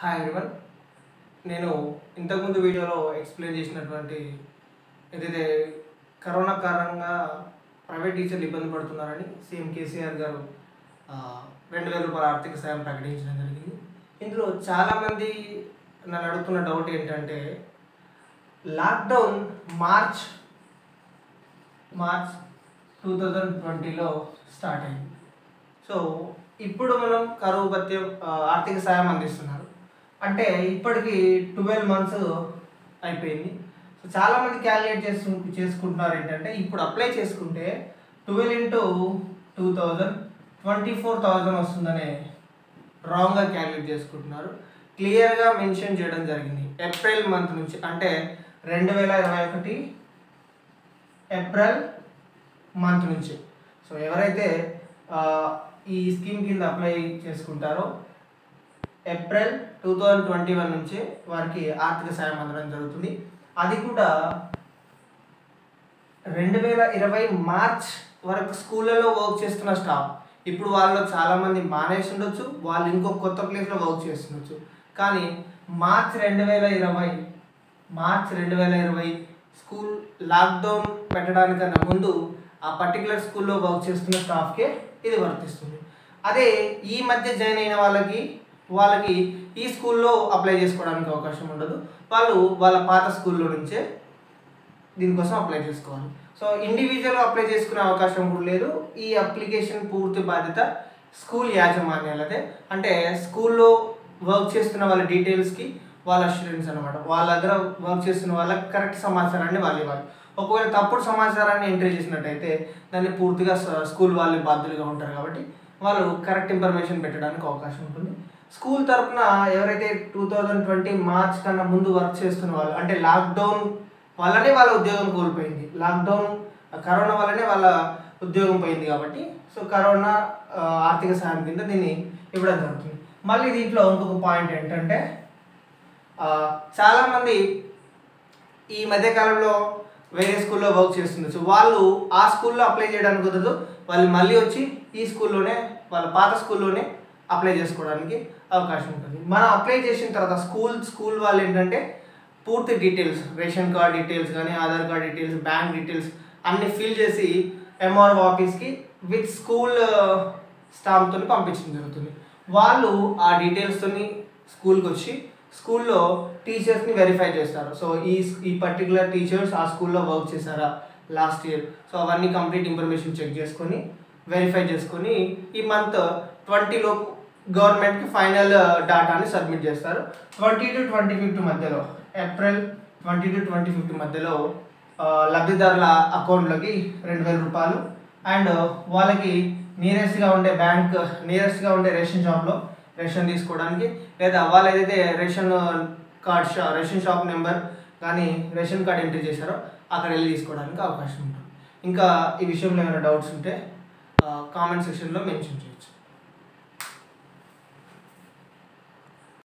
hi everyone నేను ఇంతకుముందు వీడియోలో ఎక్స్ప్లెయిన్ చేసినటువంటి ఏదైతే కరోనా కారణంగా ప్రైవేట్ టీచర్లు ఇబ్బంది పడుతున్నారని సీఎం కేసీఆర్ గారు ఆ, రెండు వేల రూపాయల ఆర్థిక సాయం ప్రకటించడం జరిగింది ఇందులో చాలామంది నన్ను అడుగుతున్న డౌట్ ఏంటంటే lockdown March March two thousand ట్వంటీలో స్టార్ట్ అయింది సో ఇప్పుడు మనం కరువు భత్యం ఆ, ఆర్థిక సాయం అందిస్తున్నారు అంటే ఇప్పటికి ట్వెల్వ్ మంత్స్ అయిపోయింది సో చాలామంది క్యాలిక్యులేట్ చేసు చేసుకుంటున్నారు ఏంటంటే ఇప్పుడు అప్లై చేసుకుంటే twelve into two thousand twenty four thousand వస్తుందనే రాంగ్గా క్యాలిక్యులేట్ చేసుకుంటున్నారు క్లియర్గా మెన్షన్ చేయడం జరిగింది ఏప్రిల్ మంత్ నుంచి అంటే రెండు వేల ఇరవై ఒకటి ఏప్రిల్ మంత్ నుంచి సో ఎవరైతే ఆ, ఈ స్కీమ్ కింద అప్లై చేసుకుంటారో April two thousand twenty one నుంచి వారికి ఆర్థిక సాయం అందడం జరుగుతుంది అది కూడా రెండు వేల ఇరవై మార్చ్ వరకు స్కూళ్ళలో వర్క్ చేస్తున్న స్టాఫ్ ఇప్పుడు వాళ్ళు చాలామంది మానేసి ఉండొచ్చు వాళ్ళు ఇంకో కొత్త ప్లేస్లో వర్క్ చేస్తుండొచ్చు కానీ మార్చ్ రెండు వేల ఇరవై మార్చ్ రెండు వేల ఇరవై స్కూల్ లాక్డౌన్ పెట్టడానికన్నా ముందు ఆ పర్టికులర్ స్కూల్లో వర్క్ చేస్తున్న స్టాఫ్కే ఇది వర్తిస్తుంది అదే ఈ మధ్య జాయిన్ అయిన వాళ్ళకి వాళ్ళకి ఈ స్కూల్లో అప్లై చేసుకోవడానికి అవకాశం ఉండదు వాళ్ళు వాళ్ళ పాత స్కూల్లో నుంచే దీనికోసం అప్లై చేసుకోవాలి సో ఇండివిజువల్ అప్లై చేసుకునే అవకాశం కూడా లేదు ఈ అప్లికేషన్ పూర్తి బాధ్యత స్కూల్ యాజమాన్యాలదే అంటే స్కూల్లో వర్క్ చేస్తున్న వాళ్ళ డీటెయిల్స్కి వాళ్ళ స్టూడెంట్స్ అనమాట వాళ్ళ దగ్గర వర్క్ చేస్తున్న వాళ్ళకి కరెక్ట్ సమాచారాన్ని వాళ్ళు ఇవ్వాలి ఒకవేళ తప్పుడు సమాచారాన్ని ఎంట్రీ చేసినట్టయితే దాన్ని పూర్తిగా స- స్కూల్ వాళ్ళే బాధ్యులుగా ఉంటారు కాబట్టి వాళ్ళు కరెక్ట్ ఇన్ఫర్మేషన్ పెట్టడానికి అవకాశం ఉంటుంది స్కూల్ తరపున ఎవరైతే టూ థౌజండ్ ట్వంటీ మార్చ్ కన్నా ముందు వర్క్ చేస్తున్న వాళ్ళు అంటే లాక్డౌన్ వల్లనే వాళ్ళ ఉద్యోగం కోల్పోయింది లాక్డౌన్ కరోనా వల్లనే వాళ్ళ ఉద్యోగం పోయింది కాబట్టి సో కరోనా ఆ, ఆర్థిక సాయం కింద దీన్ని ఇవ్వడం జరుగుతుంది మళ్ళీ దీంట్లో ఇంకొక పాయింట్ ఏంటంటే ఆ, చాలామంది ఈ మధ్యకాలంలో వేరే స్కూల్లో వర్క్ చేస్తుండొచ్చు వాళ్ళు ఆ స్కూల్లో అప్లై చేయడానికి కుదరదు వాళ్ళు మళ్ళీ వచ్చి ఈ స్కూల్లోనే వాళ్ళ పాత స్కూల్లోనే అప్లై చేసుకోవడానికి అవకాశం ఉంటుంది మనం అప్లై చేసిన తర్వాత స్కూల్ స్కూల్ వాళ్ళు ఏంటంటే పూర్తి డీటెయిల్స్ రేషన్ కార్డ్ డీటెయిల్స్ కానీ Aadhaar card details bank details అన్ని ఫిల్ చేసి ఎంఆర్ఓ ఆఫీస్కి విత్ స్కూల్ స్టాంప్తో పంపించడం జరుగుతుంది వాళ్ళు ఆ డీటెయిల్స్తోని స్కూల్కి వచ్చి స్కూల్లో టీచర్స్ని వెరిఫై చేస్తారు సో ఈ ఈ పర్టికులర్ టీచర్స్ ఆ స్కూల్లో వర్క్ చేశారా లాస్ట్ ఇయర్ సో అవన్నీ కంప్లీట్ ఇన్ఫర్మేషన్ చెక్ చేసుకొని వెరిఫై చేసుకొని ఈ మంత్ ట్వంటీలోపు గవర్నమెంట్కి ఫైనల్ డాటాని సబ్మిట్ చేస్తారు ట్వంటీ టు ట్వంటీ ఫిఫ్త్ మధ్యలో April twenty to twenty fifth మధ్యలో ఆ, లబ్ధిదారుల అకౌంట్లోకి రెండు వేల రూపాయలు అండ్ వాళ్ళకి నియరెస్ట్గా ఉండే బ్యాంక్ నియరెస్ట్గా ఉండే రేషన్ షాప్లో రేషన్ తీసుకోవడానికి లేదా వాళ్ళు ఏదైతే రేషన్ కార్డ్ షా రేషన్ షాప్ నెంబర్ కానీ రేషన్ కార్డ్ ఎంట్రీ చేశారో అక్కడ వెళ్ళి తీసుకోవడానికి అవకాశం ఉంటుంది ఇంకా ఈ విషయంలో ఏమైనా డౌట్స్ ఉంటే కామెంట్ సెక్షన్లో మెన్షన్ చేయొచ్చు